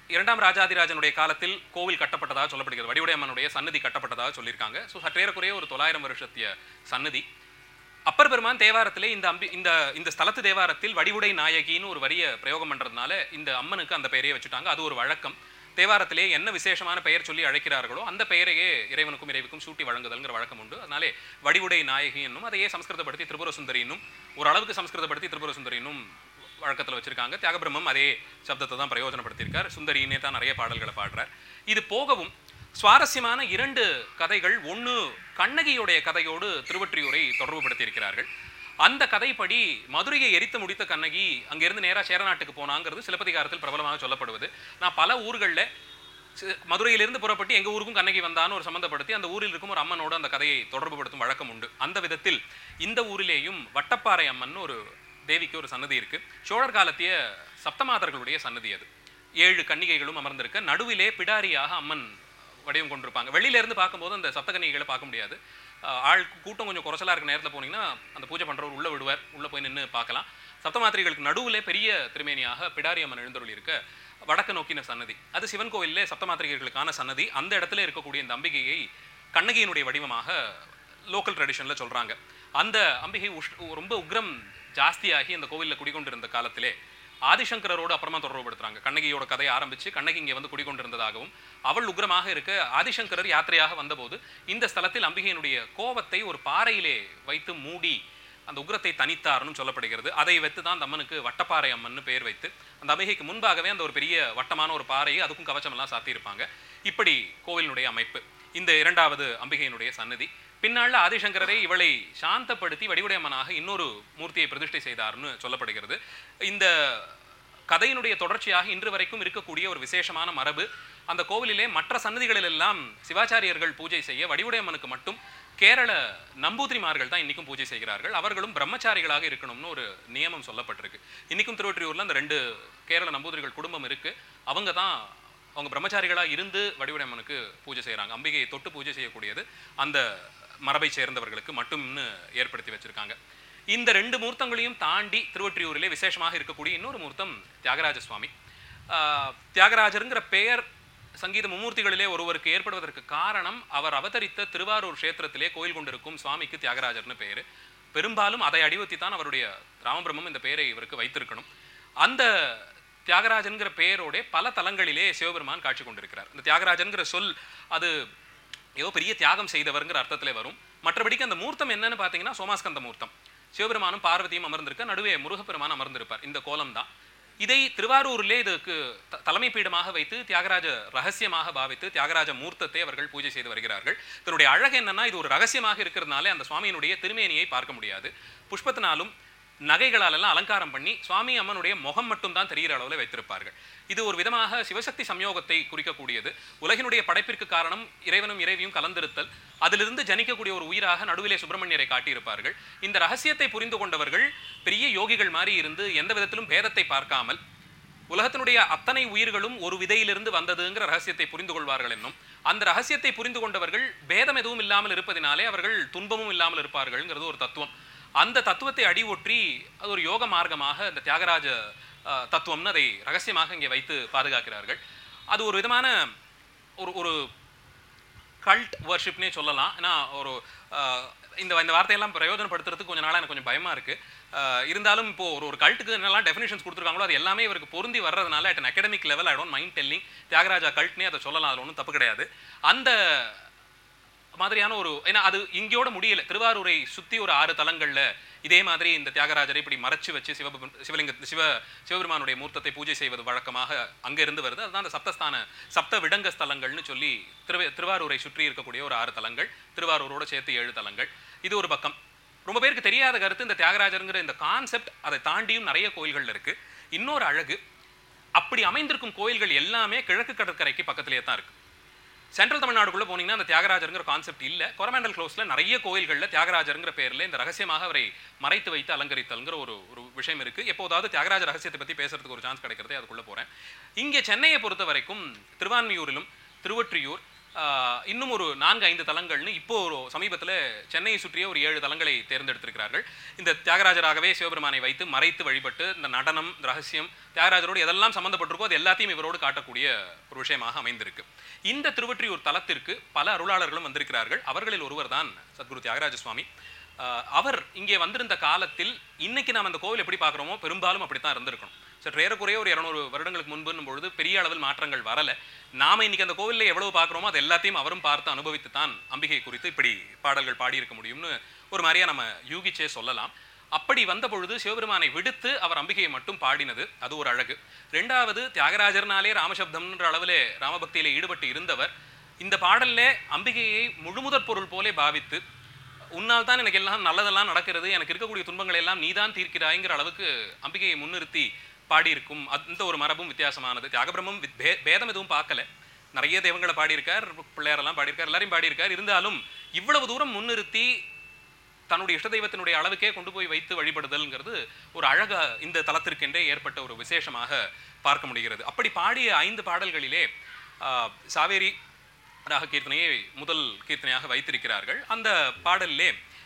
இரண்டாம் ராஜாதிராஜனுடைய காலத்தில் கோவில் கட்டப்பட்டதாக சொல்லப்படுகிறது வடிவுடையம்மனுடைய சன்னதி கட்டப்பட்டதாக சொல்லியிருக்காங்க ஸோ சற்றேறக்குறைய ஒரு தொள்ளாயிரம் வருஷத்திய சன்னதி அப்பர் பெருமான் தேவாரத்திலே இந்த அம்பி இந்த இந்த ஸ்தலத்து தேவாரத்தில் வடிவுடை நாயகின்னு ஒரு வரிய பிரயோகம் பண்றதுனால இந்த அம்மனுக்கு அந்த பெயரையே வச்சுட்டாங்க அது ஒரு வழக்கம் தேவாரத்திலே என்ன விசேஷமான பெயர் சொல்லி அழைக்கிறார்களோ அந்த பெயரையே இறைவனுக்கும் இறைவுக்கும் சூட்டி வழங்குதல்ங்கிற வழக்கம் உண்டு அதனாலே வடிவுடை நாயகி என்னும் அதையே சம்ஸ்கிருதப்படுத்தி திரிபுர சுந்தரின்னும் ஓரளவுக்கு சம்ஸ்கிருதப்படுத்தி திரிபுர சுந்தரின்னும் வழக்கத்தில் வச்சிருக்காங்க தியாகபிரம்மம் அதே சப்தத்தை தான் பிரயோஜனப்படுத்தியிருக்கார் சுந்தரினே தான் நிறைய பாடல்களை பாடுறார் இது போகவும் சுவாரஸ்யமான இரண்டு கதைகள் ஒன்று கண்ணகியுடைய கதையோடு திருவொற்றியூரை தொடர்புபடுத்தியிருக்கிறார்கள் அந்த கதைப்படி மதுரையை எரித்து முடித்த கண்ணகி அங்கிருந்து நேரா சேரநாட்டுக்கு போனாங்கிறது சிலப்பதிகாரத்தில் பிரபலமாக சொல்லப்படுவது நான் பல ஊர்களில் சி- மதுரையிலிருந்து புறப்பட்டு எங்க ஊருக்கும் கண்ணகி வந்தான்னு ஒரு சம்மந்தப்படுத்தி அந்த ஊரில் இருக்கும் ஒரு அம்மனோடு அந்த கதையை தொடர்புபடுத்தும் வழக்கம் உண்டு அந்த விதத்தில் இந்த ஊரிலேயும் வட்டப்பாறை அம்மன் ஒரு தேவிக்கு ஒரு சன்னதி இருக்கு சோழர் காலத்திய சப்தமாதர்களுடைய சன்னதி அது ஏழு கன்னிகைகளும் அமர்ந்திருக்க நடுவிலே பிடாரியாக அம்மன் வடிவம் கொண்டிருப்பாங்க வெளியில இருந்து பார்க்கும்போது அந்த சப்தகன்னிகைகளை பார்க்க முடியாது அஹ் ஆள் கூட்டம் கொஞ்சம் குறைச்சலா இருக்க நேரத்தில் போனீங்கன்னா அந்த பூஜை பண்றவர் உள்ள விடுவார் உள்ள போய் நின்று பார்க்கலாம் சப்தமாத்திரிகளுக்கு நடுவுல பெரிய திருமேனியாக பிடாரி அம்மன் எழுந்தருளி இருக்க வடக்கு நோக்கின சன்னதி அது சிவன் கோவிலில் சப்தமாத்திரிகளுக்கான சன்னதி அந்த இடத்துல இருக்கக்கூடிய இந்த அம்பிகையை கண்ணகியினுடைய வடிவமாக லோக்கல் ட்ரெடிஷனில் சொல்றாங்க அந்த அம்பிகை உஷ் ரொம்ப உக்ரம் ஜாஸ்தியாகி அந்த கோவிலில் குடிகொண்டிருந்த காலத்திலே ஆதிசங்கரரோடு அப்புறமா தொடர்புபடுத்துறாங்க கண்ணகியோட கதையை ஆரம்பிச்சு கண்ணகி இங்கே வந்து குடிகொண்டிருந்ததாகவும் அவள் உக்ரமாக இருக்க ஆதிசங்கரர் யாத்திரையாக வந்தபோது இந்த ஸ்தலத்தில் அம்பிகையினுடைய கோபத்தை ஒரு பாறையிலே வைத்து மூடி அந்த உக்ரத்தை தனித்தார்னு சொல்லப்படுகிறது அதை வைத்து தான் அந்த அம்மனுக்கு வட்டப்பாறை அம்மன்னு பெயர் வைத்து அந்த அம்பிகைக்கு முன்பாகவே அந்த ஒரு பெரிய வட்டமான ஒரு பாறையை அதுக்கும் கவச்சமெல்லாம் சாத்தியிருப்பாங்க இப்படி கோவிலினுடைய அமைப்பு இந்த இரண்டாவது அம்பிகையினுடைய சன்னதி பின்னால ஆதிசங்கரரை இவளை சாந்தப்படுத்தி வடிவுடையம்மனாக இன்னொரு மூர்த்தியை பிரதிஷ்டை செய்தார்னு சொல்லப்படுகிறது இந்த கதையினுடைய தொடர்ச்சியாக இன்று வரைக்கும் இருக்கக்கூடிய ஒரு விசேஷமான மரபு அந்த கோவிலிலே மற்ற சன்னதிகளில் எல்லாம் சிவாச்சாரியர்கள் பூஜை செய்ய வடிவுடையம்மனுக்கு மட்டும் கேரள நம்பூதிரிமார்கள் தான் இன்னைக்கும் பூஜை செய்கிறார்கள் அவர்களும் பிரம்மச்சாரிகளாக இருக்கணும்னு ஒரு நியமம் சொல்லப்பட்டிருக்கு இன்னைக்கும் திருவொற்றியூர்ல அந்த ரெண்டு கேரள நம்பூதிரிகள் குடும்பம் இருக்கு அவங்க தான் அவங்க பிரம்மச்சாரிகளா இருந்து வடிவுடையம்மனுக்கு பூஜை செய்றாங்க அம்பிகையை தொட்டு பூஜை செய்யக்கூடியது அந்த மரபை சேர்ந்தவர்களுக்கு மட்டும்னு ஏற்படுத்தி வச்சிருக்காங்க இந்த ரெண்டு மூர்த்தங்களையும் தாண்டி திருவொற்றியூரிலே விசேஷமாக இருக்கக்கூடிய இன்னொரு மூர்த்தம் தியாகராஜ சுவாமி ஆஹ் தியாகராஜருங்கிற பெயர் சங்கீத மும்மூர்த்திகளிலே ஒருவருக்கு ஏற்படுவதற்கு காரணம் அவர் அவதரித்த திருவாரூர் க்ஷேத்திரத்திலே கோயில் கொண்டிருக்கும் சுவாமிக்கு தியாகராஜர்னு பெயர் பெரும்பாலும் அதை அடிவத்தி தான் அவருடைய ராமபிரம்மம் இந்த பெயரை இவருக்கு வைத்திருக்கணும் அந்த தியாகராஜன்கிற பெயரோட பல தலங்களிலே சிவபெருமான் காட்சி கொண்டிருக்கிறார் இந்த தியாகராஜன்கிற சொல் அது ஏதோ பெரிய தியாகம் செய்தவர்ங்கிற அர்த்தத்திலே வரும் மற்றபடிக்கு அந்த மூர்த்தம் என்னன்னு பார்த்தீங்கன்னா சோமாஸ்கந்த மூர்த்தம் சிவபெருமானும் பார்வதியும் அமர்ந்திருக்க நடுவே முருகப்பெருமான் அமர்ந்திருப்பார் இந்த கோலம் தான் இதை திருவாரூரிலே இதுக்கு த- தலைமை பீடமாக வைத்து தியாகராஜ ரகசியமாக பாவித்து தியாகராஜ மூர்த்தத்தை அவர்கள் பூஜை செய்து வருகிறார்கள் இதனுடைய அழகு என்னன்னா இது ஒரு ரகசியமாக இருக்கிறதுனால அந்த சுவாமியினுடைய திருமேனியை பார்க்க முடியாது புஷ்பத்தினாலும் நகைகளால் எல்லாம் அலங்காரம் பண்ணி சுவாமி அம்மனுடைய முகம் மட்டும் தான் தெரிகிற அளவில் வைத்திருப்பார்கள் இது ஒரு விதமாக சிவசக்தி சம்யோகத்தை குறிக்கக்கூடியது உலகினுடைய படைப்பிற்கு காரணம் இறைவனும் இறைவியும் கலந்திருத்தல் அதிலிருந்து ஜனிக்கக்கூடிய ஒரு உயிராக நடுவிலே சுப்பிரமணியரை காட்டியிருப்பார்கள் இந்த ரகசியத்தை புரிந்து கொண்டவர்கள் பெரிய யோகிகள் மாதிரி இருந்து எந்த விதத்திலும் பேதத்தை பார்க்காமல் உலகத்தினுடைய அத்தனை உயிர்களும் ஒரு விதையிலிருந்து வந்ததுங்கிற ரகசியத்தை புரிந்து கொள்வார்கள் என்னும் அந்த ரகசியத்தை புரிந்து கொண்டவர்கள் பேதம் எதுவும் இல்லாமல் இருப்பதினாலே அவர்கள் துன்பமும் இல்லாமல் இருப்பார்கள்ங்கிறது ஒரு தத்துவம் அந்த தத்துவத்தை அடி ஒற்றி அது ஒரு யோக மார்க்கமாக இந்த தியாகராஜ அஹ், தத்துவம்னு அதை ரகசியமாக இங்கே வைத்து பாதுகாக்கிறார்கள் அது ஒரு விதமான ஒரு ஒரு கல்ட் வர்ஷிப்னே சொல்லலாம் ஏன்னா ஒரு ஆஹ், இந்த இந்த வார்த்தையெல்லாம் பிரயோஜனப்படுத்துறதுக்கு கொஞ்ச நாளாக எனக்கு கொஞ்சம் பயமா இருக்கு ஆஹ், இருந்தாலும் இப்போ ஒரு ஒரு கல்ட்டுக்கு என்னெல்லாம் டெஃபினேஷன்ஸ் கொடுத்துருக்காங்களோ அது எல்லாமே இவருக்கு பொருந்தி வர்றதுனால at academic level I don't mind telling Thyagaraja கல்ட்னே அதை சொல்லலாம் அதில் ஒன்றும் தப்பு கிடையாது அந்த மாதிரியான ஒரு ஏன்னா அது இங்கேயோட முடியல திருவாரூரை சுத்தி ஒரு ஆறு தலங்கள்ல இதே மாதிரி இந்த தியாகராஜரை இப்படி மறைச்சு வச்சு சிவ சிவலிங்க சிவ சிவபெருமானுடைய மூர்த்தத்தை பூஜை செய்வது வழக்கமாக அங்க இருந்து வருது அதுதான் அந்த சப்தஸ்தான சப்த விடங்க ஸ்தலங்கள்னு சொல்லி திரு திருவாரூரை சுற்றி இருக்கக்கூடிய ஒரு ஆறு தலங்கள் திருவாரூரோட சேர்த்து ஏழு தலங்கள் இது ஒரு பக்கம் ரொம்ப பேருக்கு தெரியாத கருத்து இந்த தியாகராஜருங்கிற இந்த கான்செப்ட் அதை தாண்டியும் நிறைய கோயில்கள் இருக்கு இன்னொரு அழகு அப்படி அமைந்திருக்கும் கோயில்கள் எல்லாமே கிழக்கு கடற்கரைக்கு பக்கத்திலேயே தான் இருக்கு சென்ட்ரல் தமிழ்நாடுக்குள்ள போனீங்கன்னா அந்த தியாகராஜருங்கிற கான்செப்ட் இல்ல கொரமண்டல் க்ளோஸ்ல நிறைய கோயில்கள்ல தியாகராஜருங்கிற பேர்ல இந்த ரகசியமாக அவரை மறைத்து வைத்து அலங்கரித்தல்ங்கிற ஒரு ஒரு விஷயம் இருக்கு எப்போதாவது தியாகராஜ ரகசியத்தை பத்தி பேசுறதுக்கு ஒரு சான்ஸ் கிடைக்கிறதே அதுக்குள்ள போறேன் இங்கே சென்னையை பொறுத்த வரைக்கும் திருவான்மியூரிலும் திருவொற்றியூர் ஆஹ், இன்னும் ஒரு நான்கு ஐந்து தலங்கள்னு இப்போ ஒரு சமீபத்தில் சென்னையை சுற்றிய ஒரு ஏழு தலங்களை தேர்ந்தெடுத்திருக்கிறார்கள் இந்த தியாகராஜராகவே சிவபெருமானை வைத்து மறைத்து வழிபட்டு இந்த நடனம் இந்த ரகசியம் தியாகராஜரோடு எதெல்லாம் சம்மந்தப்பட்டிருக்கோ அது எல்லாத்தையும் இவரோடு காட்டக்கூடிய ஒரு விஷயமாக அமைந்திருக்கு இந்த திருவொற்றியூர் தலத்திற்கு பல அருளாளர்களும் வந்திருக்கிறார்கள் அவர்களில் ஒருவர் தான் சத்குரு தியாகராஜ சுவாமி ஆஹ், அவர் இங்கே வந்திருந்த காலத்தில் இன்னைக்கு நாம் அந்த கோவில் எப்படி பார்க்குறோமோ பெரும்பாலும் அப்படித்தான் இருந்திருக்கணும் சற்று ஏறக்குறைய ஒரு இரநூறு வருடங்களுக்கு முன்புன்னும் பொழுது பெரிய அளவில் மாற்றங்கள் வரல நாம இன்னைக்கு அந்த கோவிலில் எவ்வளவு பார்க்குறோமோ அது எல்லாத்தையும் அவரும் பார்த்து அனுபவித்து தான் அம்பிகை குறித்து இப்படி பாடல்கள் பாடியிருக்க முடியும்னு ஒரு மாதிரியா நம்ம யூகிச்சே சொல்லலாம் அப்படி வந்த பொழுது சிவபெருமானை விடுத்து அவர் அம்பிகையை மட்டும் பாடினது அது ஒரு அழகு ரெண்டாவது தியாகராஜர்னாலே ராமசப்தம்ன்ற அளவிலே ராமபக்தியிலே ஈடுபட்டு இருந்தவர் இந்த பாடல்ல அம்பிகையை முழுமுதற் பொருள் போலே பாவித்து உன்னால் தான் எனக்கு எல்லாம் நல்லதெல்லாம் நடக்கிறது எனக்கு இருக்கக்கூடிய துன்பங்களை எல்லாம் நீதான் தீர்க்கிறாய்ங்கிற அளவுக்கு அம்பிகையை முன்னிறுத்தி பாடியிருக்கும் அந்த ஒரு மரபும் வித்தியாசமானது தியாகபிரமம் வித்- பே- பேதம் எதுவும் பார்க்கல நிறைய தெய்வங்களை பாடியிருக்கார் பிள்ளையாரெல்லாம் பாடியிருக்கார் எல்லாரையும் பாடியிருக்கார் இருந்தாலும் இவ்வளவு தூரம் முன்னிறுத்தி தன்னுடைய இஷ்ட தெய்வத்தினுடைய அளவுக்கே கொண்டு போய் வைத்து வழிபடுதல்ங்கிறது ஒரு அழகா இந்த தலத்திற்கென்றே ஏற்பட்ட ஒரு விசேஷமாக பார்க்க முடிகிறது அப்படி பாடிய ஐந்து பாடல்களிலே ஆஹ், சாவேரி ராக கீர்த்தனையை முதல் கீர்த்தனையாக வைத்திருக்கிறார்கள் அந்த பாடலிலே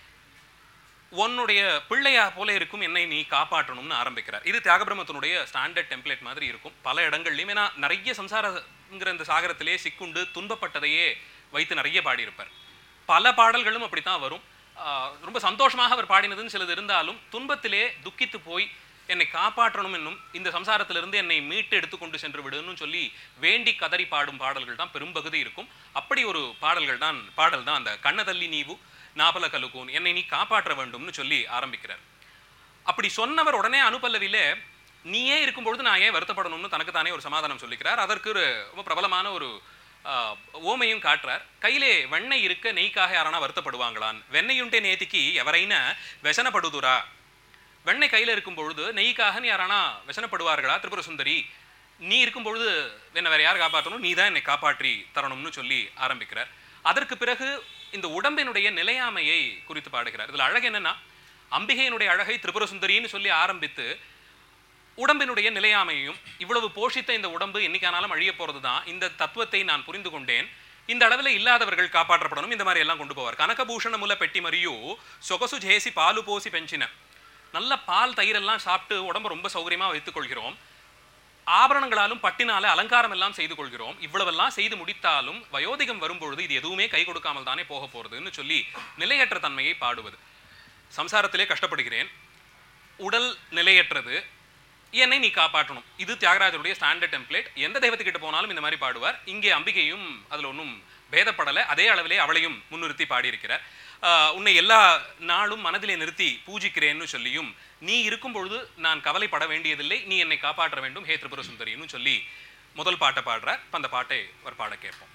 உன்னுடைய பிள்ளையா போல இருக்கும் என்னை நீ காப்பாற்றணும்னு ஆரம்பிக்கிறார் இது தியாகபிரமத்தினுடைய ஸ்டாண்டர்ட் டெம்ப்ளேட் மாதிரி இருக்கும் பல இடங்கள்லையும் ஏன்னா நிறைய சம்சாரங்கிற இந்த சாகரத்திலே சிக்குண்டு துன்பப்பட்டதையே வைத்து நிறைய பாடியிருப்பார் பல பாடல்களும் அப்படித்தான் வரும் ஆஹ் ரொம்ப சந்தோஷமாக அவர் பாடினதுன்னு சிலது இருந்தாலும் துன்பத்திலே துக்கித்து போய் என்னை காப்பாற்றணும் என்னும் இந்த சம்சாரத்திலிருந்து என்னை மீட்டு எடுத்துக்கொண்டு சென்று விடுன்னு சொல்லி வேண்டி கதறி பாடும் பாடல்கள் தான் பெரும்பகுதி இருக்கும் அப்படி ஒரு பாடல்கள் தான் பாடல் தான் அந்த கண்ணதள்ளி நீவு நாபல கலுகூன் என்னை நீ காப்பாற்ற வேண்டும்னு சொல்லி ஆரம்பிக்கிறார் அப்படி சொன்னவர் உடனே அனுபல்லவியில நீயே இருக்கும்பொழுது நான் ஏன் வருத்தப்படணும்னு தனக்கு தானே ஒரு சமாதானம் சொல்லிக்கிறார் அதற்கு ஒரு ரொம்ப பிரபலமான ஒரு ஆஹ், ஓமையும் காட்டுறார் கையிலே வெண்ணெய் இருக்க நெய்க்காக யாரானா வருத்தப்படுவாங்களான் வெண்ணெயுண்டே நேத்திக்கு எவரைனா வெசனப்படுதுரா வெண்ணெய் கையில் இருக்கும் பொழுது நெய்க்காக யாரானா வெசனப்படுவார்களா திரிபுர சுந்தரி நீ இருக்கும் பொழுது என்னை வேற யார் காப்பாற்றணும் நீ தான் என்னை காப்பாற்றி தரணும்னு சொல்லி ஆரம்பிக்கிறார் அதற்கு பிறகு இந்த உடம்பினுடைய நிலையாமையை குறித்து பாடுகிறார் இதுல அழகு என்னன்னா அம்பிகையினுடைய அழகை திரிபுர சுந்தரின்னு சொல்லி ஆரம்பித்து உடம்பினுடைய நிலையாமையும் இவ்வளவு போஷித்த இந்த உடம்பு என்னைக்கானாலும் அழிய போறது தான் இந்த தத்துவத்தை நான் புரிந்து கொண்டேன் இந்த அளவில் இல்லாதவர்கள் காப்பாற்றப்படணும் இந்த மாதிரி எல்லாம் கொண்டு போவார் கனகபூஷண முல பெட்டி மரியோ சொகசு ஜேசி பாலு போசி பெஞ்சின நல்ல பால் தயிரெல்லாம் சாப்பிட்டு உடம்ப ரொம்ப சௌகரியமா வைத்துக் கொள்கிறோம் ஆபரணங்களாலும் பட்டினால அலங்காரம் எல்லாம் செய்து கொள்கிறோம் இவ்வளவெல்லாம் செய்து முடித்தாலும் வயோதிகம் வரும்பொழுது இது எதுவுமே கை கொடுக்காமல் தானே போக போறதுன்னு சொல்லி நிலையற்ற தன்மையை பாடுவது சம்சாரத்திலே கஷ்டப்படுகிறேன் உடல் நிலையற்றது என்னை நீ காப்பாற்றணும் இது தியாகராஜருடைய ஸ்டாண்டர்ட் டெம்ப்ளேட் எந்த தெய்வத்துக்கிட்ட போனாலும் இந்த மாதிரி பாடுவார் இங்கே அம்பிகையும் அதில் ஒன்றும் பேதப்படலை அதே அளவிலே அவளையும் முன்னிறுத்தி பாடியிருக்கிறார் ஆஹ் உன்னை எல்லா நாளும் மனதிலே நிறுத்தி பூஜிக்கிறேன்னு சொல்லியும் நீ இருக்கும் பொழுது நான் கவலைப்பட வேண்டியதில்லை நீ என்னை காப்பாற்ற வேண்டும் ஹே திரிபுர சுந்தரின்னு சொல்லி முதல் பாட்டை பாடுறார் இப்ப அந்த பாட்டை ஒரு பாட கேட்போம்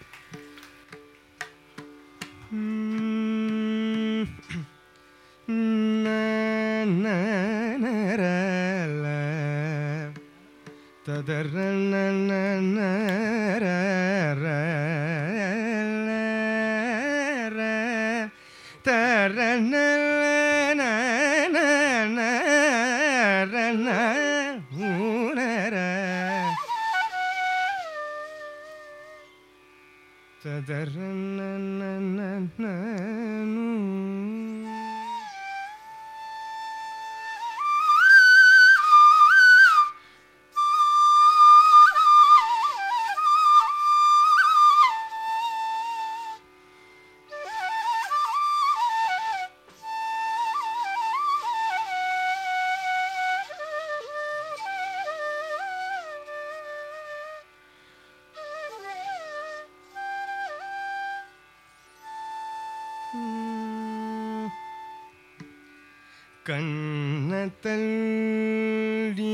ಕಣ್ಣತಲ್ಲಿ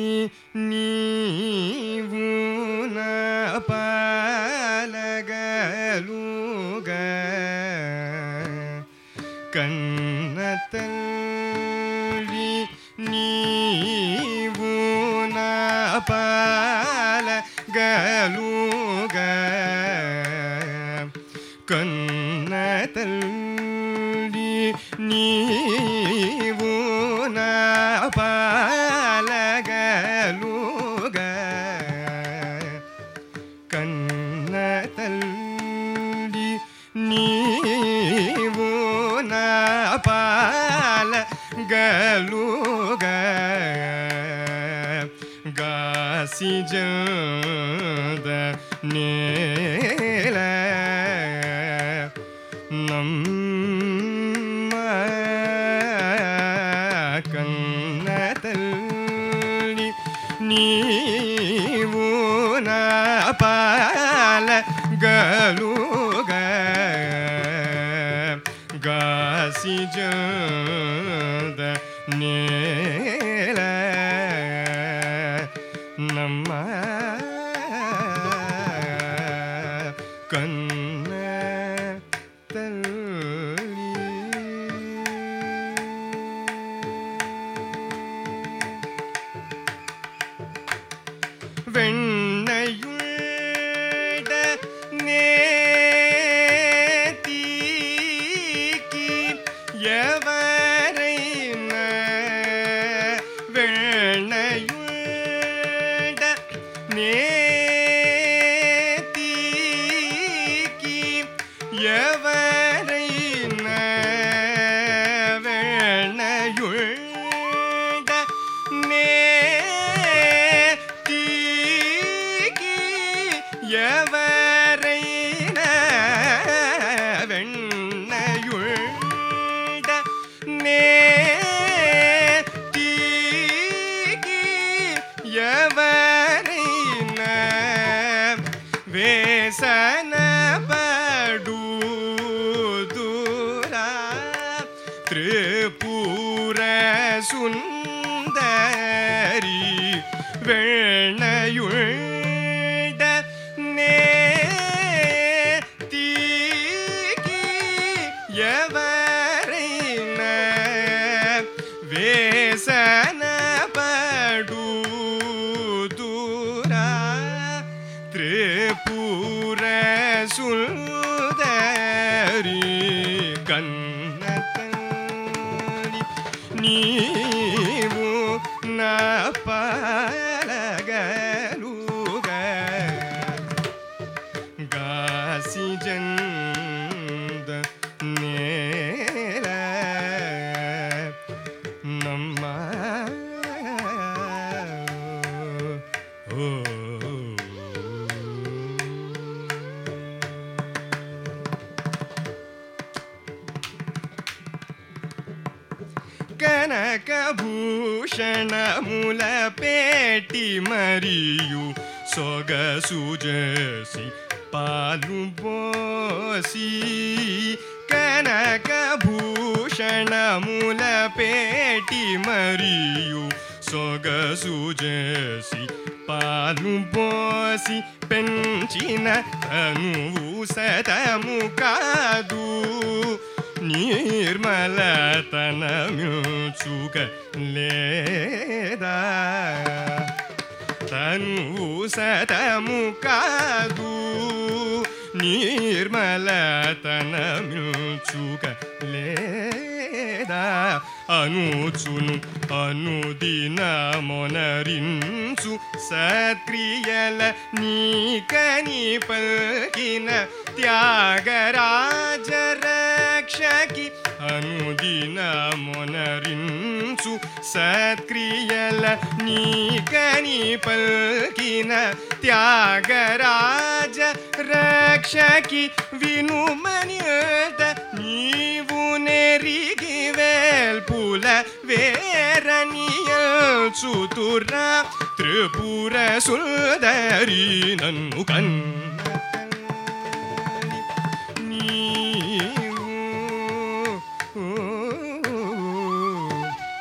ನೀವು ಪಾಲಗಲುಗ ಕಣ್ಣತಲ್ಲಿ ನೀವು ಪಾಲಗಲುಗ ಕಣ್ಣತಲ್ಲಿ ನೀವು ಪಾಲಗಲುಗ ಕಣ್ಣತಲ್ಲಿ ಪಾಲ ಗಲುಗ ಗಾಸಿ ಜದ ನೇಲ ನಮ್ಮ ಕನ್ನ வெண்ணையுட நேத்திக்கு எவரை வெண்ணையுட நேத்திக்கு எவரை வெண்ணையுட நேத்திக்கு எவரை வெண்ணையுட நேத்திக்கு எவரை வேசன படுதுரா திரிபுர சுந்தரி வெண்ணையுட நேத்திக்கு எவரை வேசன படுதுரா திரிபுர சுந்தரி கண்ணத்தடி நீவு நப்பலகலுக ಗಾಸಿ ಜಂದ ನೇಲ ನಮ್ಮ ಓ ಕನಕಭೂಷಣ ಮೂಲ ಪೇಟಿ ಮರಿಯು ಸೊಗಸು ಜಸಿ ಪಾಲು ಬೋಸಿ ಕನಕಭೂಷಣ ಮೂಲ ಪೇಟಿ ಮರಿಯು ಸೊಗಸು ಜಸಿ పాలు పోసి పెంచిన తనువు సతము కాదు నిర్మలతనముచుక లేదా తనువు సతము కాదు నిర్మలతనముచుక లేదా అనుచును అనుదిన మొనరించు సత్క్రియల నీకని పల్కిన త్యాగరాజ రక్షకి అనుదిన మొనరించు సత్క్రియల నీకని పల్కిన త్యాగరాజ రక్షకి వినుమనియత నీవు నెరిగి వేల్పుల వేరనియల్ చుతురా త్రిపుర సుందరి నన్ను కన్న నీవు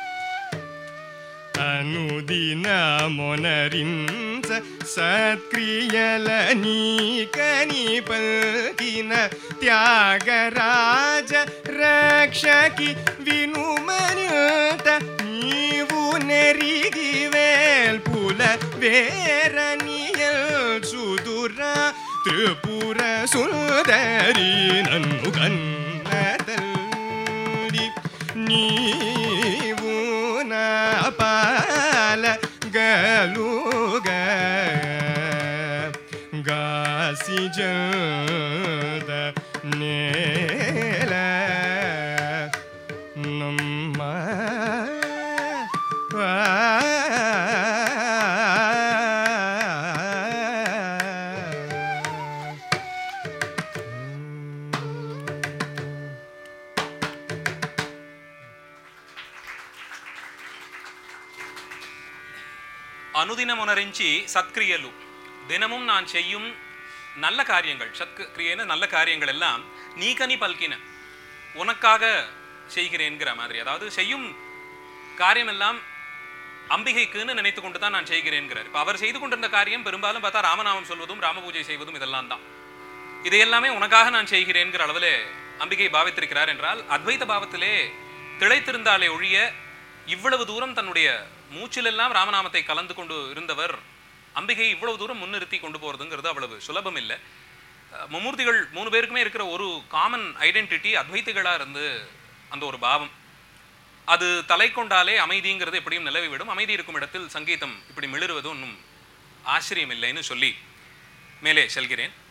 అనుదిన మొనరించ సత్క్రియల నీకని పల్కిన త్యాగరాజ రక్షకి వినుమనుత నీవు నెరిగి వేల్పుల వేరనియల్ సుదురా త్రిపుర సుందరి నన్ను కన్న తల్లి నీవు నా పాల గలుగ గాసి జద నేల నమ్మ అనుదినమునరించి సత్క్రియలు தினமும் நான் செய்யும் நல்ல காரியங்கள் சத் கிரியேன நல்ல காரியங்கள் எல்லாம் நீகனி பல்கின உனக்காக செய்கிறேன்கிற மாதிரி அதாவது செய்யும் காரியமெல்லாம் அம்பிகைக்குன்னு நினைத்து கொண்டு தான் நான் செய்கிறேன்கிறார் இப்போ அவர் செய்து கொண்டிருந்த காரியம் பெரும்பாலும் பார்த்தா ராமநாமம் சொல்வதும் ராம பூஜை செய்வதும் இதெல்லாம் தான் இது எல்லாமே உனக்காக நான் செய்கிறேன்கிற அளவிலே அம்பிகை பாவித்திருக்கிறார் என்றால் அத்வைத பாவத்திலே திளைத்திருந்தாலே ஒழிய இவ்வளவு தூரம் தன்னுடைய மூச்சிலெல்லாம் ராமநாமத்தை கலந்து கொண்டு இருந்தவர் அம்பிகை இவ்வளவு தூரம் முன்னிறுத்தி கொண்டு போறதுங்கிறது அவ்வளவு சுலபம் இல்லை அஹ் மும்மூர்த்திகள் மூணு பேருக்குமே இருக்கிற ஒரு காமன் ஐடென்டிட்டி அத்வைத்திகளா இருந்து அந்த ஒரு பாவம் அது தலை கொண்டாலே அமைதிங்கிறது எப்படியும் நிலவி விடும் அமைதி இருக்கும் இடத்தில் சங்கீதம் இப்படி மிளிருவது ஒன்றும் ஆச்சரியம் இல்லைன்னு சொல்லி மேலே செல்கிறேன்